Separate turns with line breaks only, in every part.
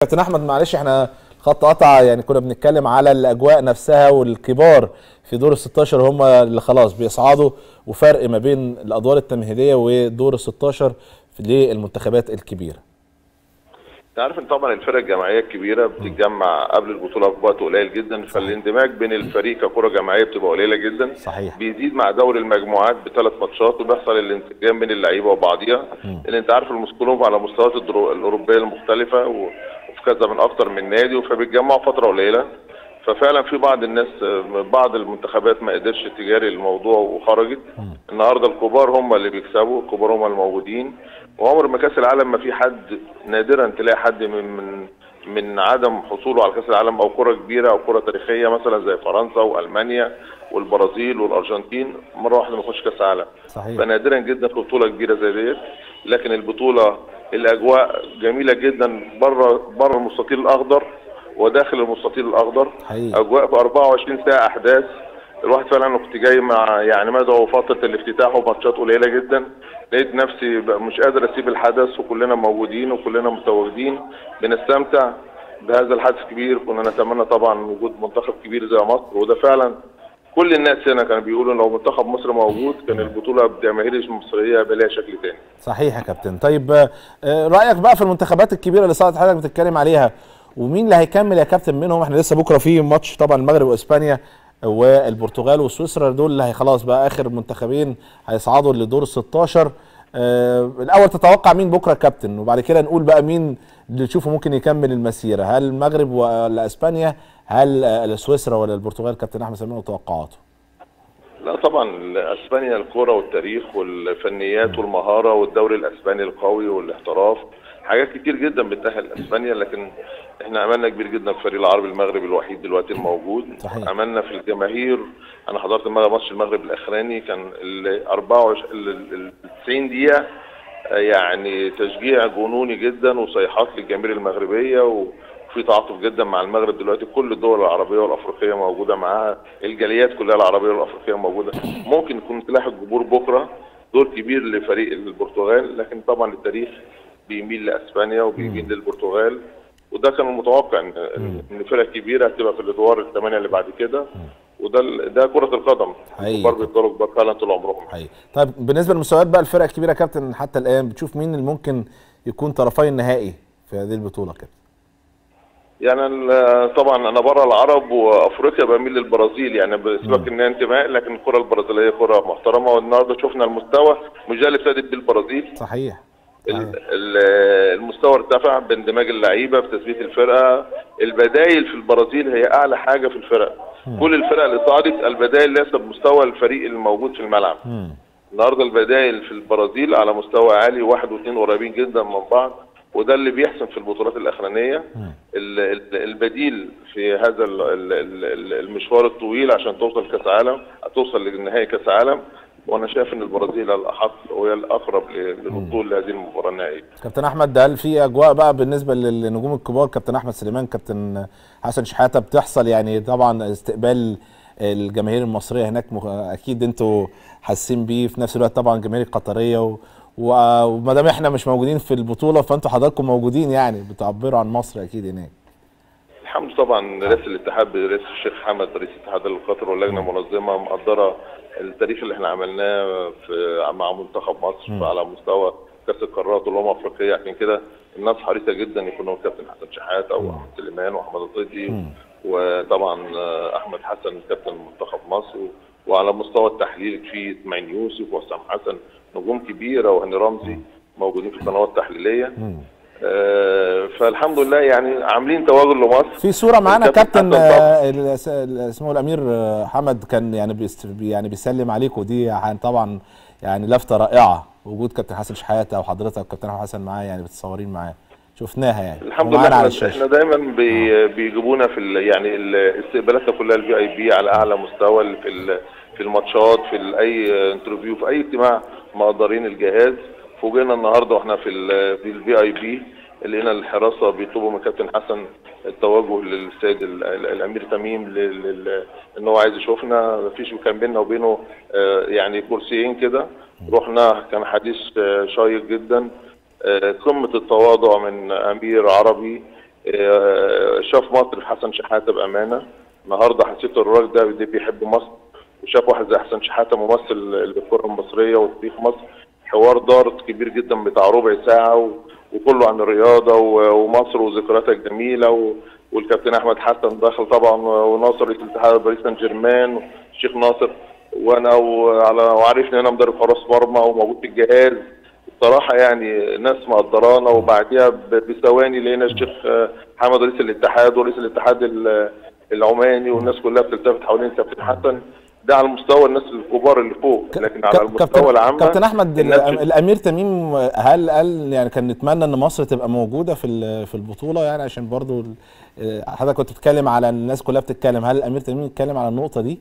كابتن احمد معلش احنا خط قطع يعني كنا بنتكلم على الاجواء نفسها والكبار في دور ال 16 هم اللي خلاص بيصعدوا وفرق ما بين الادوار التمهيديه ودور ال 16 للمنتخبات الكبيره.
انت عارف ان طبعا الفرق الجماعيه الكبيره بتتجمع قبل البطوله بوقت قليل جدا فالاندماج بين الفريق ككره جماعيه بتبقى قليله جدا
صحيح.
بيزيد مع دوري المجموعات بثلاث ماتشات وبيحصل الانسجام بين اللعيبه وبعضيها لان انت عارف المسكولوف على مستويات الدرو- الاوروبيه المختلفه و- وفي كذا من اكتر من نادي فبيتجمعوا فتره قليله ففعلا في بعض الناس بعض المنتخبات ما قدرش تجاري الموضوع وخرجت النهارده الكبار هم اللي بيكسبوا الكبار هم الموجودين وعمر ما كاس العالم ما في حد نادرا تلاقي حد من من من عدم حصوله على كاس العالم او كره كبيره او كره تاريخيه مثلا زي فرنسا والمانيا والبرازيل والارجنتين مره واحده ما يخش كاس عالم
صحيح.
فنادرا جدا في بطوله كبيره زي ديت لكن البطوله الاجواء جميله جدا بره بره المستطيل الاخضر وداخل المستطيل الاخضر
حقيقي.
اجواء في 24 ساعه احداث الواحد فعلا انا كنت جاي مع يعني مدعو فتره الافتتاح وماتشات قليله جدا لقيت نفسي بقى مش قادر اسيب الحدث وكلنا موجودين وكلنا متواجدين بنستمتع بهذا الحدث الكبير كنا نتمنى طبعا وجود منتخب كبير زي مصر وده فعلا كل الناس هنا كانوا بيقولوا لو منتخب مصر موجود كان البطوله بجماهير المصريه يبقى لها شكل تاني
صحيح يا كابتن طيب آه، رايك بقى في المنتخبات الكبيره اللي صارت حضرتك بتتكلم عليها ومين اللي هيكمل يا كابتن منهم احنا لسه بكره في ماتش طبعا المغرب واسبانيا والبرتغال وسويسرا دول اللي هي خلاص بقى اخر منتخبين هيصعدوا لدور ال 16 آه الاول تتوقع مين بكره يا كابتن وبعد كده نقول بقى مين اللي تشوفه ممكن يكمل المسيره هل المغرب ولا اسبانيا هل آه، سويسرا ولا البرتغال كابتن احمد سلمان وتوقعاته
لا طبعا اسبانيا الكرة والتاريخ والفنيات والمهارة والدوري الاسباني القوي والاحتراف حاجات كتير جدا بتأهل اسبانيا لكن احنا املنا كبير جدا في الفريق العربي المغربي الوحيد دلوقتي الموجود
صحيح.
املنا في الجماهير انا حضرت المغرب ماتش المغرب الاخراني كان ال 24 ال- ال 90 دقيقة آه، يعني تشجيع جنوني جدا وصيحات للجماهير المغربية و في تعاطف جدا مع المغرب دلوقتي كل الدول العربيه والافريقيه موجوده معاها الجاليات كلها العربيه والافريقيه موجوده ممكن يكون سلاح الجمهور بكره دور كبير لفريق البرتغال لكن طبعا التاريخ بيميل لاسبانيا وبيميل للبرتغال وده كان المتوقع ان ان فرق كبيره هتبقى في الادوار الثمانيه اللي بعد كده وده ال- ده كره القدم
حقيقي.
الكبار بيفضلوا كبار فعلا طول عمرهم
حقيقي طيب بالنسبه لمستويات بقى الفرق الكبيره يا كابتن حتى الان بتشوف مين اللي ممكن يكون طرفي النهائي في هذه البطوله كده
يعني ال- طبعا انا بره العرب وافريقيا بميل للبرازيل يعني بسبب انها انتماء لكن الكره البرازيليه كره محترمه والنهارده شفنا المستوى مش ده اللي ابتدت بيه البرازيل
صحيح
ال- ال- المستوى ارتفع باندماج اللعيبه بتثبيت الفرقه البدايل في البرازيل هي اعلى حاجه في الفرق كل الفرق اللي صعدت البدايل ليست بمستوى الفريق الموجود في الملعب
مم.
النهارده البدائل في البرازيل على مستوى عالي واحد واثنين قريبين جدا من بعض وده اللي بيحسن في البطولات الاخرانيه ال- ال- البديل في هذا ال- ال- ال- المشوار الطويل عشان توصل كاس عالم توصل لنهائي كاس عالم وانا شايف ان البرازيل الاحق وهي الاقرب ل- للوصول لهذه المباراه النهائيه
كابتن احمد ده هل في اجواء بقى بالنسبه للنجوم الكبار كابتن احمد سليمان كابتن حسن شحاته بتحصل يعني طبعا استقبال الجماهير المصريه هناك مخ- اكيد انتوا حاسين بيه في نفس الوقت طبعا الجماهير القطريه و... و- وما دام احنا مش موجودين في البطوله فانتوا حضراتكم موجودين يعني بتعبروا عن مصر اكيد هناك
الحمد طبعا رئيس الاتحاد رئيس الشيخ حمد رئيس الاتحاد القطري واللجنه المنظمه مقدره التاريخ اللي احنا عملناه في مع منتخب مصر على مستوى كاس القارات والامم الافريقيه عشان كده الناس حريصه جدا يكونوا كابتن حسن شحاته واحمد سليمان واحمد الطيبي وطبعا آه، احمد حسن كابتن منتخب مصر وعلى مستوى التحليل في اسماعيل يوسف وحسام حسن نجوم كبيره وهاني رمزي موجودين في القنوات التحليليه آه، فالحمد لله يعني عاملين تواجد لمصر
في صوره معانا
الكابتن
كابتن
حسن
آه، ال- ال- اسمه الامير آه، حمد كان يعني بيست يعني بيسلم عليكم ودي يعني طبعا يعني لفته رائعه وجود كابتن حسن شحاته وحضرتك وكابتن احمد حسن معاه يعني بتصورين معاه شفناها يعني
الحمد لله
ومعانا على
احنا,
الشاشه
احنا دايما بي بيجيبونا في ال- يعني ال- استقبالاتنا كلها الفي اي بي على اعلى مستوى في ال- في الماتشات في ال- اي انترفيو في اي اجتماع مقدرين الجهاز فوجئنا النهارده واحنا في ال في الفي اي بي لقينا الحراسه بيطلبوا من كابتن حسن التوجه للسيد ال- ال- الامير تميم لل- لل- ان هو عايز يشوفنا مفيش كان بيننا وبينه آه، يعني كرسيين كده رحنا كان حديث آه، شيق جدا آه، قمة التواضع من أمير عربي آه، شاف مصر في حسن شحاته بامانه النهارده حسيت الراجل ده ده بيحب مصر وشاف واحد زي حسن شحاته ممثل للكره المصريه وتاريخ مصر حوار دار كبير جدا بتاع ربع ساعه و- وكله عن الرياضه و- ومصر وذكرياتها الجميله و- والكابتن احمد حسن دخل طبعا وناصر رئيس الاتحاد باريس سان جيرمان والشيخ ناصر وانا وعلى وعارفني انا مدرب حراس مرمى وموجود في الجهاز الصراحه يعني ناس مقدرانا وبعديها ب- بثواني لقينا الشيخ آه، حمد رئيس الاتحاد ورئيس الاتحاد ال- العماني والناس كلها بتلتفت حوالين كابتن حسن ده على مستوى الناس الكبار اللي فوق لكن على
ك-
المستوى العام
كابتن احمد
الناس
الأم- الامير تميم هل قال يعني كان نتمنى ان مصر تبقى موجوده في ال- في البطوله يعني عشان برضو ال- آه، حضرتك كنت بتتكلم على الناس كلها بتتكلم هل الامير تميم اتكلم على النقطه دي؟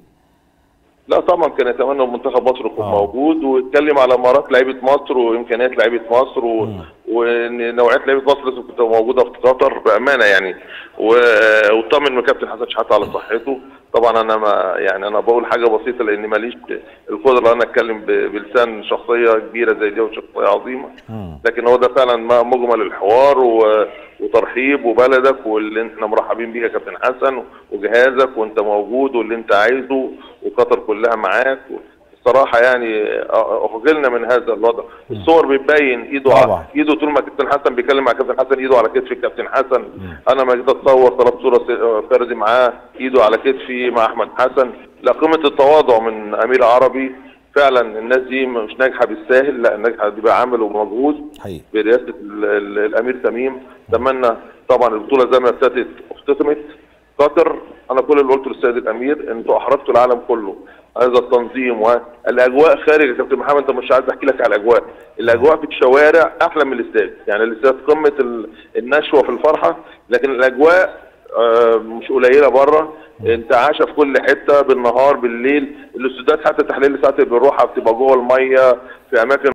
لا طبعا كان يتمنى منتخب مصر يكون
آه.
موجود ويتكلم على مهارات لعيبه مصر وامكانيات لعيبه مصر و... وان نوعيه لعيبه مصر لازم تبقى موجوده في قطر بامانه يعني و... وطمن من كابتن حسن شحاته على صحته طبعا انا ما يعني انا بقول حاجه بسيطه لان ماليش القدره ان انا اتكلم ب... بلسان شخصيه كبيره زي دي وشخصيه عظيمه لكن هو ده فعلا ما مجمل الحوار و... وترحيب وبلدك واللي احنا مرحبين بيك يا كابتن حسن وجهازك وانت موجود واللي انت عايزه وقطر كلها معاك الصراحه يعني اخجلنا من هذا الوضع الصور بتبين ايده
طبعا.
على ايده طول ما كابتن حسن بيتكلم مع كابتن حسن ايده على كتف الكابتن حسن انا ما جيت اتصور طلبت صوره س- فردي معاه ايده على كتفي مع احمد حسن لا قيمه التواضع من امير عربي فعلا الناس دي مش ناجحه بالساهل لا ناجحه دي بعمل ومجهود
حقيقي
برئاسه ال- ال- الامير تميم اتمنى طبعا البطوله زي ما ابتدت اختتمت قطر انا كل اللي قلته للسيد الامير انتوا احرجتوا العالم كله هذا التنظيم والاجواء خارج يا كابتن محمد انت مش عايز احكي لك على الاجواء الاجواء في الشوارع احلى من الاستاد يعني الاستاد قمه ال- النشوه في الفرحه لكن الاجواء آه، مش قليله بره انتعاشه في كل حته بالنهار بالليل الاستودات حتى تحليل ساعات اللي بنروحها بتبقى جوه الميه في اماكن